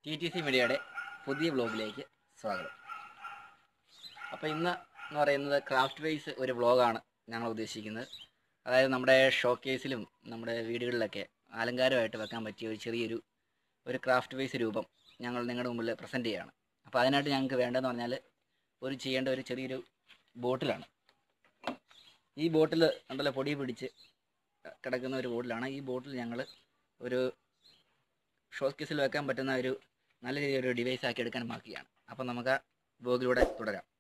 T T C മീഡിയയുടെ പുതിയ വ്ലോഗിലേക്ക് സ്വാഗതം അപ്പോൾ ഇന്ന് എന്ന് പറയുന്നത് ക്രാഫ്റ്റ് വൈസ് ഒരു വ്ലോഗാണ് ഞങ്ങൾ ഉദ്ദേശിക്കുന്നത് അതായത് നമ്മുടെ ഷോക്കേസിലും നമ്മുടെ വീടുകളിലൊക്കെ അലങ്കാരമായിട്ട് വെക്കാൻ പറ്റിയ ഒരു ചെറിയൊരു ഒരു ക്രാഫ്റ്റ് വൈസ് രൂപം ഞങ്ങൾ നിങ്ങളുടെ മുമ്പിൽ പ്രസൻറ്റ് ചെയ്യുകയാണ് അപ്പോൾ അതിനായിട്ട് ഞങ്ങൾക്ക് വേണ്ടതെന്ന് പറഞ്ഞാൽ ഒരു ചെയ്യേണ്ട ഒരു ചെറിയൊരു ബോട്ടിലാണ് ഈ ബോട്ടിൽ ഉണ്ടല്ലോ പൊടി പിടിച്ച് കിടക്കുന്ന ഒരു ബോട്ടിലാണ് ഈ ബോട്ടിൽ ഞങ്ങൾ ഒരു ഷോക്കേസിൽ വെക്കാൻ പറ്റുന്ന ഒരു നല്ല രീതിയിൽ ഒരു ഡിവൈസ് ആക്കി എടുക്കാൻ ബാക്കിയാണ് അപ്പം നമുക്ക് ആ ബ്ലോഗിലൂടെ തുടരാം